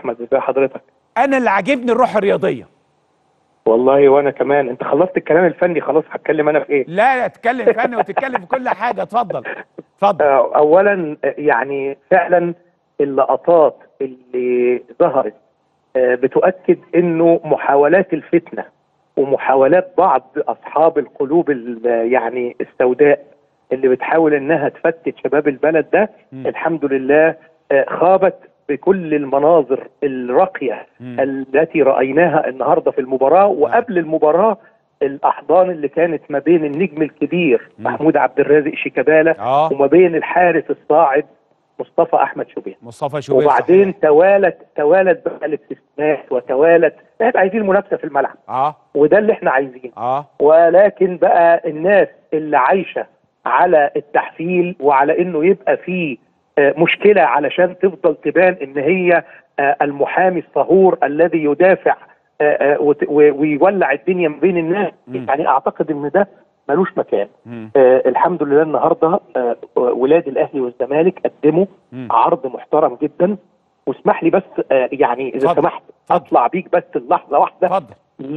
احمد ازي حضرتك انا اللي عاجبني الروح الرياضيه والله وانا كمان انت خلصت الكلام الفني خلاص هتكلم انا في ايه لا لا تتكلم فن وتتكلم في كل حاجه اتفضل اتفضل آه، اولا آه، يعني فعلا اللقطات اللي ظهرت آه، بتؤكد انه محاولات الفتنه ومحاولات بعض اصحاب القلوب ال- يعني السوداء اللي بتحاول انها تفتت شباب البلد ده مم. الحمد لله آه، خابت بكل المناظر الراقيه مم. التي رايناها النهارده في المباراه وقبل المباراه الاحضان اللي كانت ما بين النجم الكبير مم. محمود عبد الرازق شيكابالا اه وما بين الحارس الصاعد مصطفى احمد شوبير مصطفى شوبير وبعدين توالت توالت بقى الابتسامات وتوالت احنا عايزين منافسه في الملعب صحيح. اه وده اللي احنا عايزينه اه ولكن بقى الناس اللي عايشه على التحفيل وعلى انه يبقى في آه، مشكله علشان تفضل تبان ان هي آه، المحامي الصهور الذي يدافع آه، آه، وت- و- ويولع الدنيا ما بين الناس مم. يعني اعتقد ان ده ملوش مكان مم. آه الحمد لله النهارده آه ولاد الاهلي والزمالك قدموا مم. عرض محترم جدا واسمح لي بس آه يعني اذا اتفضل، سمحت اتفضل. اطلع بيك بس اللحظه واحده اتفضل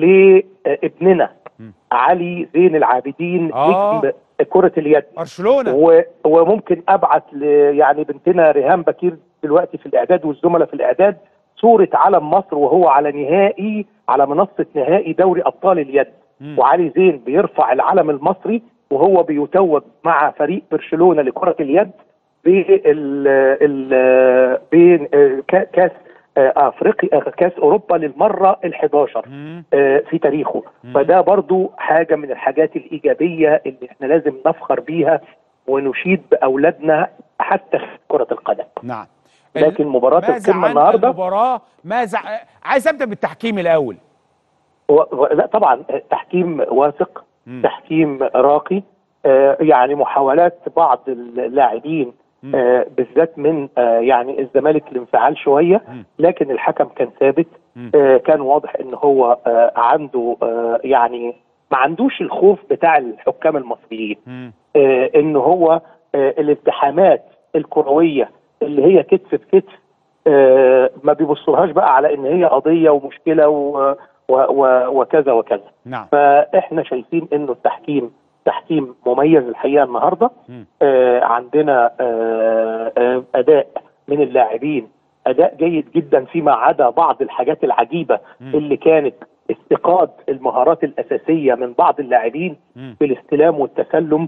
لابننا مم. علي زين العابدين آه. نجم كرة اليد برشلونه و... وممكن ابعت ل... يعني بنتنا ريهام بكير دلوقتي في الاعداد والزملاء في الاعداد صورة علم مصر وهو على نهائي على منصة نهائي دوري ابطال اليد مم. وعلي زين بيرفع العلم المصري وهو بيتوج مع فريق برشلونة لكرة اليد بال ال... بين آه، كا- كاس آه، افريقيا آه، كاس اوروبا للمره ال11 مم. آه، في تاريخه مم. فده برضو حاجة من الحاجات الإيجابية اللي احنا لازم نفخر بيها ونشيد بأولادنا حتى في كرة القدم نعم لكن مباراة ماذا القمة عن النهاردة المباراه ماذا عايز ابدا بالتحكيم الاول و... و... لا طبعا آه، تحكيم واثق مم. تحكيم راقي آه، يعني محاولات بعض اللاعبين مم. آه، بالذات من آه، يعني الزمالك الانفعال شوية مم. لكن الحكم كان ثابت مم. آه، كان واضح ان هو آه، عنده آه، يعني ما عندوش الخوف بتاع الحكام المصريين مم. آه، ان هو آه، الالتحامات الكرويه اللي هي كتف بكتف آه، ما بيبصلهاش بقى على ان هي قضيه ومشكله و و و وكذا وكذا نعم فاحنا شايفين انه التحكيم تحكيم مميز الحقيقه النهارده مم. آه، عندنا آه، آه، اداء من اللاعبين اداء جيد جدا فيما عدا بعض الحاجات العجيبه مم. اللي كانت استيقاظ المهارات الاساسيه من بعض اللاعبين مم. في الاستلام والتسلم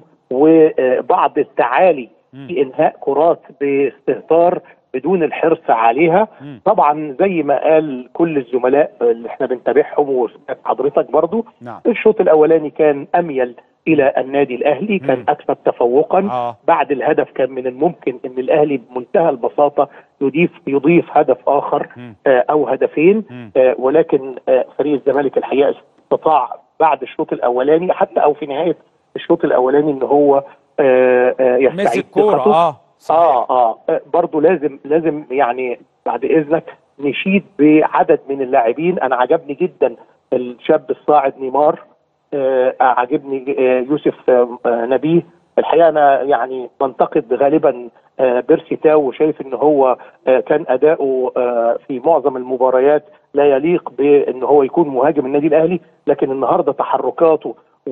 وبعض التعالي مم. في انهاء كرات باستهتار بدون الحرص عليها مم. طبعا زي ما قال كل الزملاء اللي احنا بنتابعهم وسمعت حضرتك برضو نعم الشوط الاولاني كان اميل الى النادي الاهلي كان مم. اكثر تفوقا اه بعد الهدف كان من الممكن ان الاهلي بمنتهى البساطه يضيف يضيف هدف اخر مم. آه، او هدفين مم. آه، ولكن آه، فريق الزمالك الحقيقه استطاع بعد الشوط الاولاني حتى او في نهايه الشوط الاولاني ان هو آه، آه، يستعيد مسك كوره ثقته. اه صحيح. اه اه آه، برضه لازم لازم يعني بعد اذنك نشيد بعدد من اللاعبين انا عجبني جدا الشاب الصاعد نيمار آه عجبني آه يوسف آه آه، نبيه الحقيقه انا يعني بنتقد غالبا آه بيرسي تاو وشايف ان هو آه كان اداؤه آه في معظم المباريات لا يليق بان هو يكون مهاجم النادي الاهلي لكن النهارده تحركاته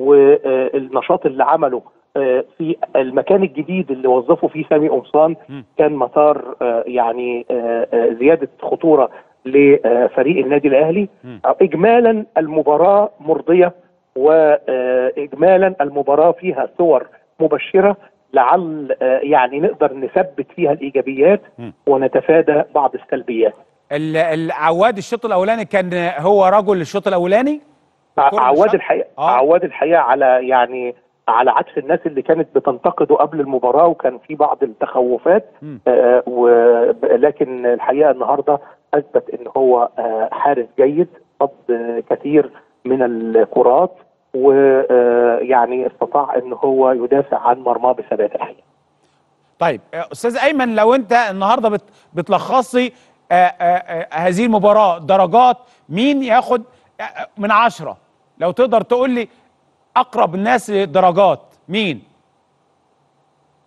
والنشاط اللي عمله آه، في المكان الجديد اللي وظفوا فيه سامي قمصان مم. كان مسار آه، يعني آه، آه، زياده خطوره لفريق النادي الاهلي مم. اجمالا المباراه مرضيه واجمالا المباراه فيها صور مبشره لعل آه، يعني نقدر نثبت فيها الايجابيات مم. ونتفادى بعض السلبيات ال- العواد الشوط الاولاني كان هو رجل الشوط الاولاني كرة عواد بالشرط؟ الحقيقه آه. عواد الحقيقه على يعني على عكس الناس اللي كانت بتنتقده قبل المباراه وكان في بعض التخوفات مم. آه ولكن الحقيقه النهارده اثبت ان هو آه حارس جيد صد آه، كثير من الكرات ويعني استطاع ان هو يدافع عن مرماه بثبات الحقيقه طيب آه، استاذ ايمن لو انت النهارده بت بتلخصي آه، آه، آه، هذه المباراه درجات مين ياخد آه، من عشرة لو تقدر تقول لي اقرب الناس درجات مين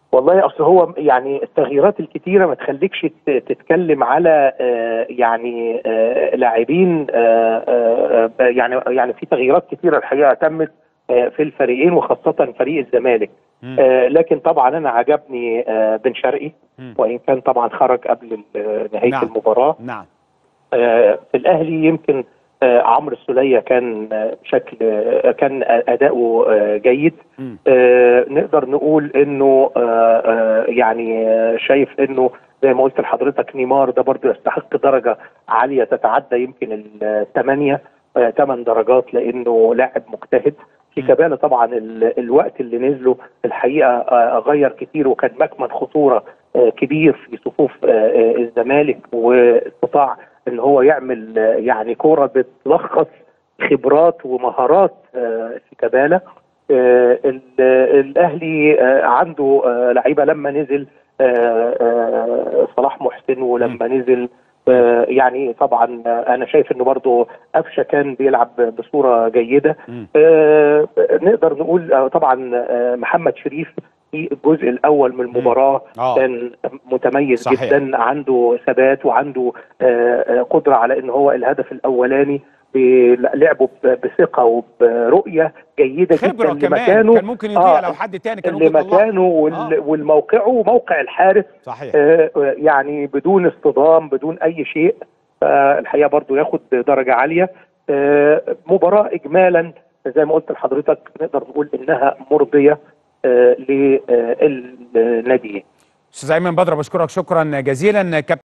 والله اصل هو يعني التغييرات الكتيره ما تخليكش ت- تتكلم على آه، يعني آه، لاعبين آه، آه، آه، يعني يعني في تغييرات كتيره الحقيقه تمت آه، في الفريقين وخاصه فريق الزمالك مم. آه، لكن طبعا انا عجبني آه، بن شرقي مم. وان كان طبعا خرج قبل ال- نهايه نعم. المباراه نعم آه، في الاهلي يمكن آه، عمرو السوليه كان آه، بشكل آه، كان اداؤه آه، جيد مم. آه، نقدر نقول انه آه، آه، يعني آه، شايف انه زي ما قلت لحضرتك نيمار ده برضه يستحق درجه عاليه تتعدى يمكن الثمانيه ثمان درجات لانه لاعب مجتهد في كبالة طبعا ال- الوقت اللي نزله الحقيقه آه، غير كتير وكان مكمن خطوره آه، كبير في صفوف آه، آه، الزمالك واستطاع ان هو يعمل آه، يعني كوره بتلخص خبرات ومهارات آه، في كبالة آه، ال- الاهلي آه، عنده آه، لعيبه لما نزل آه، آه، صلاح محسن ولما نزل آه، يعني طبعا آه، انا شايف انه برضه قفشه كان بيلعب بصوره جيده مم. آه، نقدر نقول آه، طبعا آه، محمد شريف في الجزء الاول من المباراه آه. كان متميز صحيح. جدا عنده ثبات وعنده آه، آه، قدره على ان هو الهدف الاولاني لعبه ب- بثقه وبرؤيه جيده خبره جدا كمان لمكانه كان ممكن يضيع آه، لو حد تاني كان ممكن يطلعه لمكانه وال- آه. والموقعه موقع الحارس صحيح آه، آه، يعني بدون اصطدام بدون اي شيء فالحقيقه برضو ياخد درجه عاليه آه، مباراه اجمالا زي ما قلت لحضرتك نقدر نقول انها مرضيه آه، للناديين استاذ ايمن بدر بشكرك شكرا جزيلا كابتن